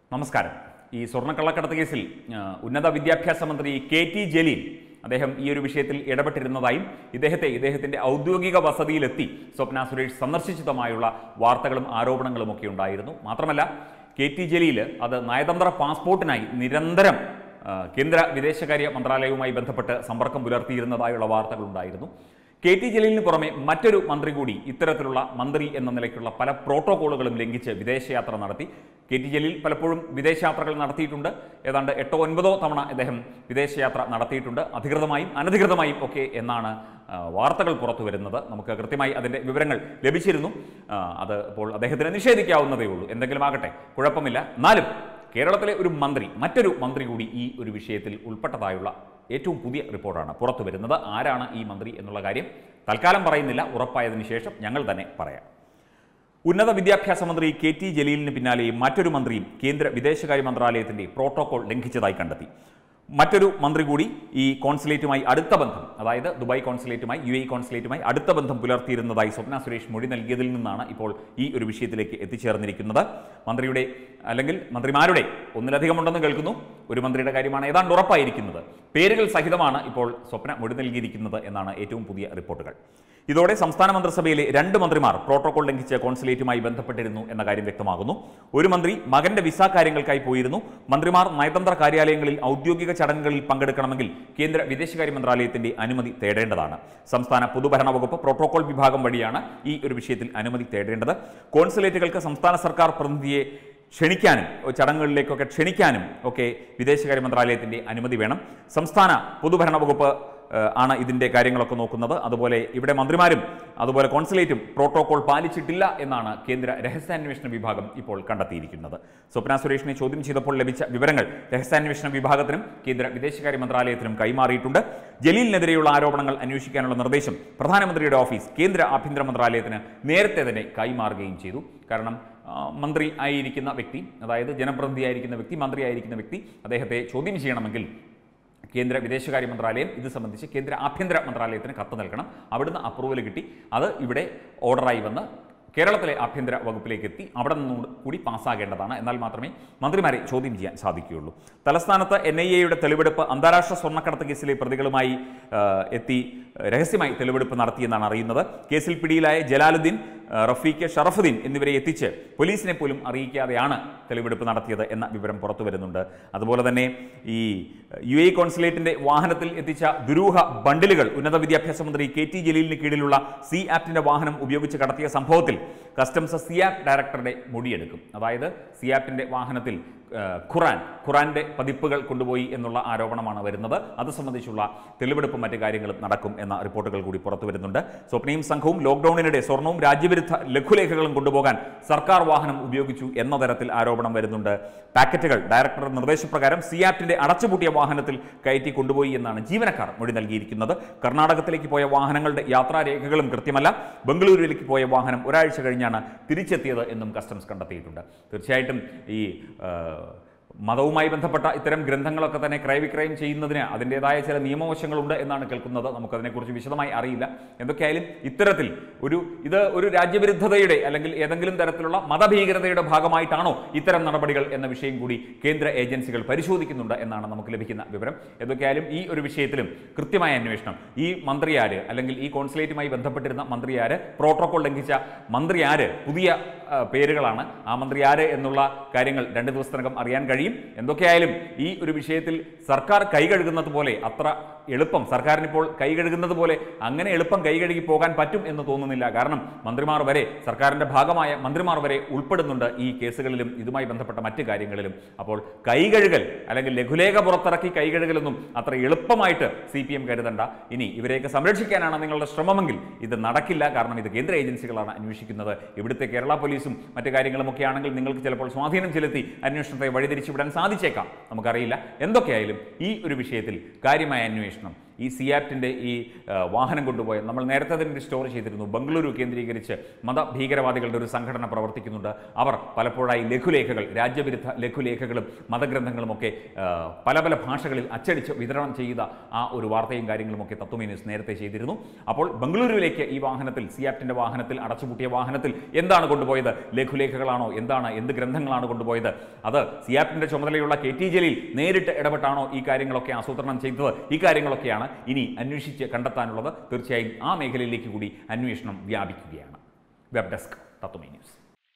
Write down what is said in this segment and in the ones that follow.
നമസ്കാരം ഈ സ്വർണ്ണക്കള്ളക്കടത്ത് കേസിൽ ആ, ഉന്നത വിദ്യാഭ്യാസ മന്ത്രി കെ ടി ജലീൽ അദ്ദേഹം ഈ ഒരു വിഷയത്തിൽ ഇടപെട്ടിരുന്നതായും ഇദ്ദേഹത്തെ ഇദ്ദേഹത്തിന്റെ ഔദ്യോഗിക വസതിയിലെത്തി സ്വപ്ന സുരേഷ് സന്ദർശിച്ചതുമായുള്ള വാർത്തകളും ആരോപണങ്ങളും ഒക്കെ ഉണ്ടായിരുന്നു മാത്രമല്ല കെ ടി ജലീൽ അത് നയതന്ത്ര പാസ്പോർട്ടിനായി നിരന്തരം ആ, കേന്ദ്ര വിദേശകാര്യ മന്ത്രാലയവുമായി ബന്ധപ്പെട്ട് സമ്പർക്കം പുലർത്തിയിരുന്നതായുള്ള വാർത്തകളുണ്ടായിരുന്നു കെ ടി ജലീലിന് പുറമെ മറ്റൊരു മന്ത്രി കൂടി ഇത്തരത്തിലുള്ള മന്ത്രി എന്ന നിലയ്ക്കുള്ള പല പ്രോട്ടോകോളുകളും ലംഘിച്ച് വിദേശയാത്ര നടത്തി കെ ടി ജലീൽ പലപ്പോഴും വിദേശയാത്രകൾ നടത്തിയിട്ടുണ്ട് ഏതാണ്ട് എട്ടോ ഒൻപതോ തവണ അദ്ദേഹം വിദേശയാത്ര നടത്തിയിട്ടുണ്ട് അധികൃതമായും അനധികൃതമായും ഒക്കെ എന്നാണ് ആ, വാർത്തകൾ പുറത്തു വരുന്നത് നമുക്ക് കൃത്യമായി അതിൻ്റെ വിവരങ്ങൾ ലഭിച്ചിരുന്നു ആ, അത് ഇപ്പോൾ അദ്ദേഹത്തിന് നിഷേധിക്കാവുന്നതേ ഉള്ളൂ എന്തെങ്കിലും ആകട്ടെ കുഴപ്പമില്ല എന്നാലും കേരളത്തിലെ ഒരു മന്ത്രി മറ്റൊരു മന്ത്രി കൂടി ഈ ഒരു വിഷയത്തിൽ ഉൾപ്പെട്ടതായുള്ള ഏറ്റവും പുതിയ റിപ്പോർട്ടാണ് പുറത്തു വരുന്നത് ആരാണ് ഈ മന്ത്രി എന്നുള്ള കാര്യം തൽക്കാലം പറയുന്നില്ല ഉറപ്പായതിനു ശേഷം ഞങ്ങൾ തന്നെ പറയാം ഉന്നത വിദ്യാഭ്യാസ മന്ത്രി കെ ടി ജലീലിന് പിന്നാലെ മറ്റൊരു മന്ത്രിയും കേന്ദ്ര വിദേശകാര്യ മന്ത്രാലയത്തിന്റെ പ്രോട്ടോകോൾ ലംഘിച്ചതായി കണ്ടെത്തി മറ്റൊരു മന്ത്രി കൂടി ഈ കോൺസുലേറ്റുമായി അടുത്ത ബന്ധം അതായത് ദുബായ് കോൺസുലേറ്റുമായി യു എ കോൺസുലേറ്റുമായി അടുത്ത ബന്ധം പുലർത്തിയിരുന്നതായി സ്വപ്ന സുരേഷ് മൊഴി നൽകിയതിൽ നിന്നാണ് ഇപ്പോൾ ഈ ഒരു വിഷയത്തിലേക്ക് എത്തിച്ചേർന്നിരിക്കുന്നത് മന്ത്രിയുടെ അല്ലെങ്കിൽ മന്ത്രിമാരുടെ ഒന്നിലധികം ഉണ്ടെന്ന് കേൾക്കുന്നു ഒരു മന്ത്രിയുടെ കാര്യമാണ് ഏതാണ്ട് ഉറപ്പായിരിക്കുന്നത് പേരുകൾ സഹിതമാണ് ഇപ്പോൾ സ്വപ്ന മൊഴി നൽകിയിരിക്കുന്നത് എന്നാണ് ഏറ്റവും പുതിയ റിപ്പോർട്ടുകൾ ഇതോടെ സംസ്ഥാന മന്ത്രിസഭയിലെ രണ്ട് മന്ത്രിമാർ പ്രോട്ടോകോൾ ലംഘിച്ച് കോൺസുലേറ്റുമായി ബന്ധപ്പെട്ടിരുന്നു എന്ന കാര്യം വ്യക്തമാകുന്നു ഒരു മന്ത്രി മകന്റെ വിസ കാര്യങ്ങൾക്കായി പോയിരുന്നു മന്ത്രിമാർ നയതന്ത്ര കാര്യാലയങ്ങളിൽ ഔദ്യോഗിക ചടങ്ങുകളിൽ പങ്കെടുക്കണമെങ്കിൽ കേന്ദ്ര വിദേശകാര്യ മന്ത്രാലയത്തിന്റെ അനുമതി തേടേണ്ടതാണ് സംസ്ഥാന പൊതുഭരണ വകുപ്പ് പ്രോട്ടോകോൾ വിഭാഗം വഴിയാണ് ഈ ഒരു വിഷയത്തിൽ അനുമതി തേടേണ്ടത് കോൺസുലേറ്റുകൾക്ക് സംസ്ഥാന സർക്കാർ പ്രതിനിധിയെ ക്ഷണിക്കാനും ചടങ്ങുകളിലേക്കൊക്കെ ക്ഷണിക്കാനും ഒക്കെ വിദേശകാര്യ മന്ത്രാലയത്തിന്റെ അനുമതി വേണം സംസ്ഥാന പൊതുഭരണ വകുപ്പ് ഏഹ്, ആണ് ഇതിന്റെ കാര്യങ്ങളൊക്കെ നോക്കുന്നത് അതുപോലെ ഇവിടെ മന്ത്രിമാരും അതുപോലെ കോൺസുലേറ്റും പ്രോട്ടോകോൾ പാലിച്ചിട്ടില്ല എന്നാണ് കേന്ദ്ര രഹസ്യാന്വേഷണ വിഭാഗം ഇപ്പോൾ കണ്ടെത്തിയിരിക്കുന്നത് സ്വപ്ന സുരേഷിനെ ചോദ്യം ചെയ്തപ്പോൾ ലഭിച്ച വിവരങ്ങൾ രഹസ്യാന്വേഷണ വിഭാഗത്തിനും കേന്ദ്ര വിദേശകാര്യ മന്ത്രാലയത്തിനും കൈമാറിയിട്ടുണ്ട് ജലീലിനെതിരെയുള്ള ആരോപണങ്ങൾ അന്വേഷിക്കാനുള്ള നിർദ്ദേശം പ്രധാനമന്ത്രിയുടെ ഓഫീസ് കേന്ദ്ര ആഭ്യന്തര മന്ത്രാലയത്തിന് നേരത്തെ തന്നെ കൈമാറുകയും ചെയ്തു കാരണം ആ, മന്ത്രി ആയിരിക്കുന്ന വ്യക്തി അതായത് ജനപ്രതിനിധിയായിരിക്കുന്ന വ്യക്തി മന്ത്രിയായിരിക്കുന്ന വ്യക്തി അദ്ദേഹത്തെ ചോദ്യം ചെയ്യണമെങ്കിൽ കേന്ദ്ര വിദേശകാര്യ മന്ത്രാലയം ഇത് സംബന്ധിച്ച് കേന്ദ്ര ആഭ്യന്തര മന്ത്രാലയത്തിന് കത്ത് നൽകണം അവിടുന്ന് അപ്രൂവൽ കിട്ടി അത് ഇവിടെ ഓർഡറായി വന്ന് കേരളത്തിലെ ആഭ്യന്തര വകുപ്പിലേക്ക് എത്തി അവിടെ നിന്നും കൂടി പാസ്സാകേണ്ടതാണ് എന്നാൽ മാത്രമേ മന്ത്രിമാരെ ചോദ്യം ചെയ്യാൻ സാധിക്കുകയുള്ളൂ തലസ്ഥാനത്ത് എൻ ഐ എയുടെ തെളിവെടുപ്പ് അന്താരാഷ്ട്ര സ്വർണ്ണക്കടത്ത് കേസിലെ പ്രതികളുമായി ആ, എത്തി രഹസ്യമായി തെളിവെടുപ്പ് നടത്തിയെന്നാണ് അറിയുന്നത് കേസിൽ പിടിയിലായ ജലാലുദ്ദീൻ ആ, റഫീഖ് ഷറഫുദ്ദീൻ എന്നിവരെ എത്തിച്ച് പോലീസിനെ പോലും അറിയിക്കാതെയാണ് തെളിവെടുപ്പ് നടത്തിയത് എന്ന വിവരം പുറത്തു വരുന്നുണ്ട് അതുപോലെ തന്നെ ഈ യു എ കോൺസുലേറ്റിന്റെ വാഹനത്തിൽ എത്തിച്ച ദുരൂഹ ബണ്ടിലുകൾ ഉന്നത വിദ്യാഭ്യാസ മന്ത്രി കെ ടി ജലീലിന് കീഴിലുള്ള സി ആപ്റ്റിന്റെ വാഹനം ഉപയോഗിച്ച് കടത്തിയ സംഭവത്തിൽ കസ്റ്റംസ് സി ആപ്പ് ഡയറക്ടറുടെ മൊഴിയെടുക്കും അതായത് സി ആപ്റ്റിന്റെ വാഹനത്തിൽ ആ, ഖുറാൻ ഖുറാന്റെ പതിപ്പുകൾ കൊണ്ടുപോയി എന്നുള്ള ആരോപണമാണ് വരുന്നത് അത് സംബന്ധിച്ചുള്ള തെളിവെടുപ്പും മറ്റു കാര്യങ്ങളും നടക്കും എന്ന റിപ്പോർട്ടുകൾ കൂടി പുറത്തു വരുന്നുണ്ട് സ്വപ്നയും സംഘവും ലോക്ഡൌണിനിടെ സ്വർണവും രാജ്യവിരുദ്ധ ലഘുലേഖകളും കൊണ്ടുപോകാൻ സർക്കാർ വാഹനം ഉപയോഗിച്ചു എന്ന തരത്തിൽ ആരോപണം വരുന്നുണ്ട് പാക്കറ്റുകൾ ഡയറക്ടറുടെ നിർദ്ദേശപ്രകാരം സി ആപ്റ്റിന്റെ അടച്ചുപൂട്ടിയ വാഹനത്തിൽ കയറ്റി കൊണ്ടുപോയി എന്നാണ് ജീവനക്കാർ മൊഴി നൽകിയിരിക്കുന്നത് കർണാടകത്തിലേക്ക് പോയ വാഹനങ്ങളുടെ യാത്രാരേഖകളും കൃത്യമല്ല ബംഗളൂരുവിലേക്ക് പോയ വാഹനം ഒരാഴ്ച കഴിഞ്ഞാണ് തിരിച്ചെത്തിയത് എന്നും കസ്റ്റംസ് കണ്ടെത്തിയിട്ടുണ്ട് തീർച്ചയായിട്ടും ഈ ആ, മതവുമായി ബന്ധപ്പെട്ട ഇത്തരം ഗ്രന്ഥങ്ങളൊക്കെ തന്നെ ക്രയവിക്രയം ചെയ്യുന്നതിന് അതിൻ്റെതായ ചില നിയമവശങ്ങളുണ്ട് എന്നാണ് കേൾക്കുന്നത് നമുക്കതിനെക്കുറിച്ച് വിശദമായി അറിയില്ല എന്തൊക്കെയായാലും ഇത്തരത്തിൽ ഒരു ഇത് ഒരു രാജ്യവിരുദ്ധതയുടെ അല്ലെങ്കിൽ ഏതെങ്കിലും തരത്തിലുള്ള മതഭീകരതയുടെ ഭാഗമായിട്ടാണോ ഇത്തരം നടപടികൾ എന്ന വിഷയം കൂടി കേന്ദ്ര ഏജൻസികൾ പരിശോധിക്കുന്നുണ്ട് എന്നാണ് നമുക്ക് ലഭിക്കുന്ന വിവരം എന്തൊക്കെയായാലും ഈ ഒരു വിഷയത്തിലും കൃത്യമായ അന്വേഷണം ഈ മന്ത്രി ആര് അല്ലെങ്കിൽ ഈ കോൺസുലേറ്റുമായി ബന്ധപ്പെട്ടിരുന്ന മന്ത്രി ആര് പ്രോട്ടോകോൾ ലംഘിച്ച മന്ത്രി ആര് പുതിയ ആ, പേരുകളാണ് ആ മന്ത്രി ആര് എന്നുള്ള കാര്യങ്ങൾ രണ്ട് ദിവസത്തിനകം അറിയാൻ കഴിയും എന്തൊക്കെയായാലും ഈ ഒരു വിഷയത്തിൽ സർക്കാർ കൈകഴുകുന്നത് പോലെ അത്ര എളുപ്പം സർക്കാരിന് ഇപ്പോൾ കൈകഴുകുന്നത് പോലെ അങ്ങനെ എളുപ്പം കൈകഴുകി പോകാൻ പറ്റും എന്ന് തോന്നുന്നില്ല കാരണം മന്ത്രിമാർ വരെ സർക്കാരിന്റെ ഭാഗമായ മന്ത്രിമാർ വരെ ഉൾപ്പെടുന്നുണ്ട് ഈ കേസുകളിലും ഇതുമായി ബന്ധപ്പെട്ട മറ്റ് കാര്യങ്ങളിലും അപ്പോൾ കൈകഴുകൽ അല്ലെങ്കിൽ ലഘുലേഖ പുറത്തിറക്കി കൈകഴുകലൊന്നും അത്ര എളുപ്പമായിട്ട് സി പി എം കരുതണ്ട ഇനി ഇവരെയൊക്കെ സംരക്ഷിക്കാനാണ് നിങ്ങളുടെ ശ്രമമെങ്കിൽ ഇത് നടക്കില്ല കാരണം ഇത് കേന്ദ്ര ഏജൻസികളാണ് അന്വേഷിക്കുന്നത് ഇവിടുത്തെ കേരള പോലീസും മറ്റു കാര്യങ്ങളും ഒക്കെ ആണെങ്കിൽ നിങ്ങൾക്ക് ചിലപ്പോൾ സ്വാധീനം ചെലുത്തി അന്വേഷണത്തെ വഴിതിരിച്ചു വിടാൻ സാധിച്ചേക്കാം നമുക്കറിയില്ല എന്തൊക്കെയായാലും ഈ ഒരു വിഷയത്തിൽ കാര്യമായ അന്വേഷണം ഈ സിയാപ്റ്റിൻ്റെ ഈ ആ, വാഹനം കൊണ്ടുപോയ നമ്മൾ നേരത്തെ തന്നെ ഒരു സ്റ്റോറി ചെയ്തിരുന്നു ബംഗളൂരു കേന്ദ്രീകരിച്ച് മതഭീകരവാദികളുടെ ഒരു സംഘടന പ്രവർത്തിക്കുന്നുണ്ട് അവർ പലപ്പോഴായി ലഘുലേഖകൾ രാജ്യവിരുദ്ധ ലഘുലേഖകളും മതഗ്രന്ഥങ്ങളും ഒക്കെ ആ, പല പല ഭാഷകളിൽ അച്ചടിച്ച് വിതരണം ചെയ്ത ആ ഒരു വാർത്തയും കാര്യങ്ങളുമൊക്കെ തത്വമേ ന്യൂസ് നേരത്തെ ചെയ്തിരുന്നു അപ്പോൾ ബംഗളൂരുവിലേക്ക് ഈ വാഹനത്തിൽ സിയാപ്റ്റിൻ്റെ വാഹനത്തിൽ അടച്ചുപൂട്ടിയ വാഹനത്തിൽ എന്താണ് കൊണ്ടുപോയത് ലഘുലേഖകളാണോ എന്താണ് എന്ത് ഗ്രന്ഥങ്ങളാണ് കൊണ്ടുപോയത് അത് സിയാപ്റ്റിൻ്റെ ചുമതലയുള്ള കെ ടി ജലീൽ നേരിട്ട് ഇടപെട്ടാണോ ഈ കാര്യങ്ങളൊക്കെ ആസൂത്രണം ചെയ്തത് ഈ കാര്യങ്ങളൊക്കെയാണ് ഇനി അന്വേഷിച്ച് കണ്ടെത്താനുള്ളത് തീർച്ചയായും ആ മേഖലയിലേക്ക് കൂടി അന്വേഷണം വ്യാപിക്കുകയാണ് വെബ് ഡെസ്ക് തത്വമേ ന്യൂസ്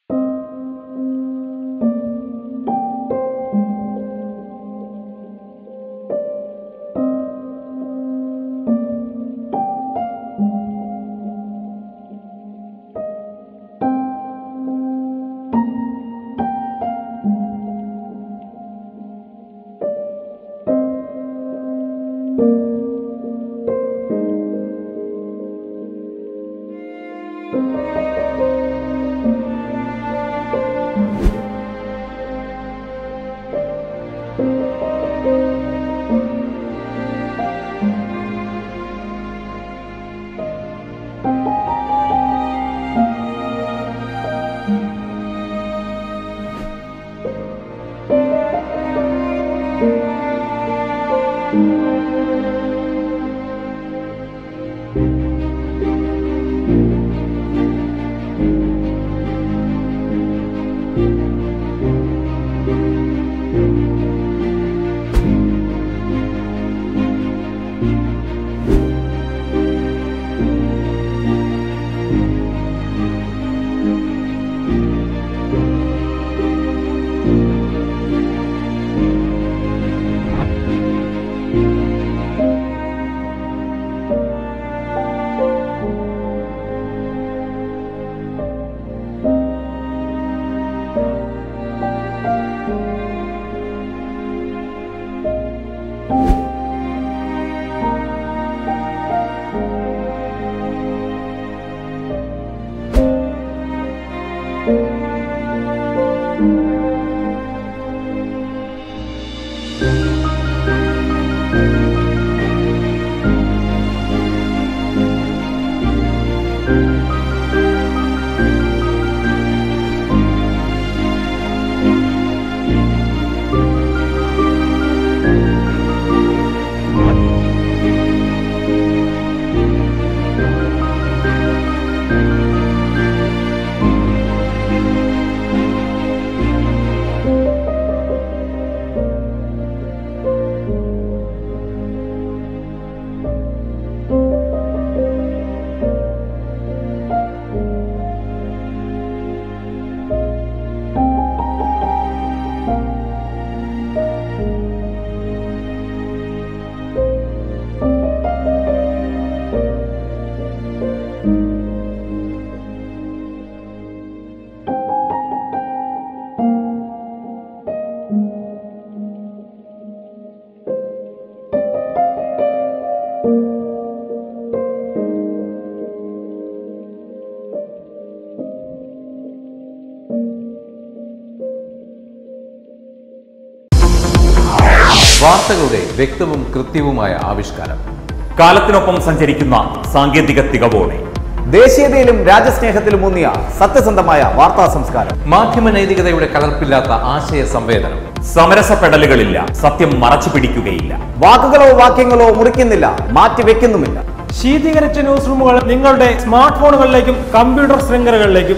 വാർത്തകളുടെ വ്യക്തവും കൃത്യവുമായ ആവിഷ്കാരം കാലത്തിനൊപ്പം സഞ്ചരിക്കുന്ന സാങ്കേതിക തികവോടെ ദേശീയതയിലും രാജ്യസ്നേഹത്തിലും ഊന്നിയ സത്യസന്ധമായ വാർത്താ സംസ്കാരം മാധ്യമ നൈതികതയുടെ കലർപ്പില്ലാത്ത ആശയ സംവേദനം സമരസപ്പെടലുകളില്ല സത്യം മറച്ചു പിടിക്കുകയില്ല വാക്കുകളോ വാക്യങ്ങളോ മുറിക്കുന്നില്ല മാറ്റിവെക്കുന്നുമില്ല ശീതീകരിച്ച ന്യൂസ് റൂമുകൾ നിങ്ങളുടെ സ്മാർട്ട് ഫോണുകളിലേക്കും കമ്പ്യൂട്ടർ ശൃംഖലകളിലേക്കും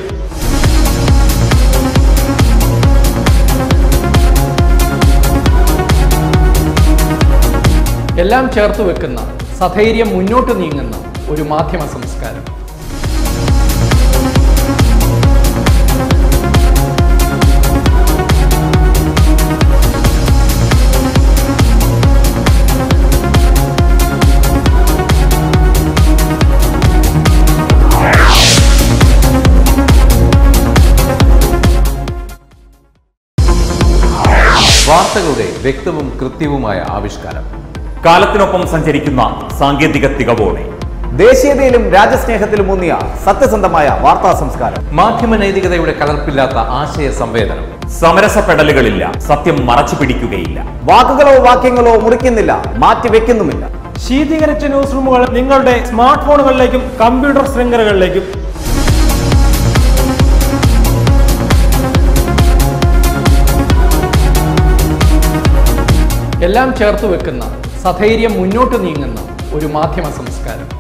എല്ലാം ചേർത്ത് വെക്കുന്ന സധൈര്യം മുന്നോട്ട് നീങ്ങുന്ന ഒരു മാധ്യമ സംസ്കാരം വാർത്തകളുടെ വ്യക്തവും കൃത്യവുമായ ആവിഷ്കാരം കാലത്തിനൊപ്പം സഞ്ചരിക്കുന്ന സാങ്കേതിക തികവോടെ ദേശീയതയിലും രാജ്യസ്നേഹത്തിലും ഊന്നിയ സത്യസന്ധമായ വാർത്താ സംസ്കാരം മാധ്യമ നൈതികതയുടെ കലർപ്പില്ലാത്ത ആശയ സംവേദനം സമരസപ്പെടലുകളില്ല സത്യം മറച്ചു പിടിക്കുകയില്ല വാക്കുകളോ വാക്യങ്ങളോ മുറിക്കുന്നില്ല മാറ്റിവെക്കുന്നുമില്ല ശീതീകരിച്ച ന്യൂസ് റൂമുകൾ നിങ്ങളുടെ സ്മാർട്ട് ഫോണുകളിലേക്കും കമ്പ്യൂട്ടർ ശൃംഖലകളിലേക്കും എല്ലാം ചേർത്ത് വെക്കുന്ന സധൈര്യം മുന്നോട്ട് നീങ്ങുന്ന ഒരു മാധ്യമ സംസ്കാരം